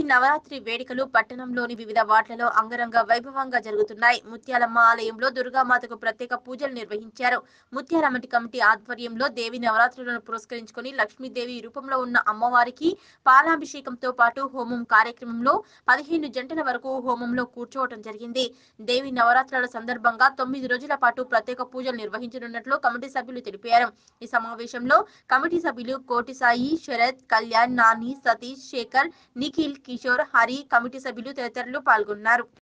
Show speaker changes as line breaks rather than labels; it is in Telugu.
నవరాత్రి వేడుకలు పట్టణంలోని వివిధ వార్డులలో అంగరంగ వైభవంగా జరుగుతున్నాయి ముత్యాలమ్మ ఆలయంలో దుర్గామాతకు ప్రత్యేక పూజలు నిర్వహించారు ముత్యాలమ్మటి కమిటీ ఆధ్వర్యంలో దేవి నవరాత్రులను పురస్కరించుకొని లక్ష్మీదేవి రూపంలో ఉన్న అమ్మవారికి పాలాభిషేకంతో పాటు హోమం కార్యక్రమంలో పదిహేను జంటల వరకు హోమంలో కూర్చోవటం జరిగింది దేవి నవరాత్రుల సందర్భంగా తొమ్మిది రోజుల పాటు ప్రత్యేక పూజలు నిర్వహించనున్నట్లు కమిటీ సభ్యులు తెలిపారు ఈ సమావేశంలో కమిటీ సభ్యులు కోటి సాయి శరత్ కళ్యాణ్ నాని సతీష్ శేఖర్ నిఖిల్ కిషోర్ హరి కమిటీ సభ్యులు తదితరులు పాల్గొన్నారు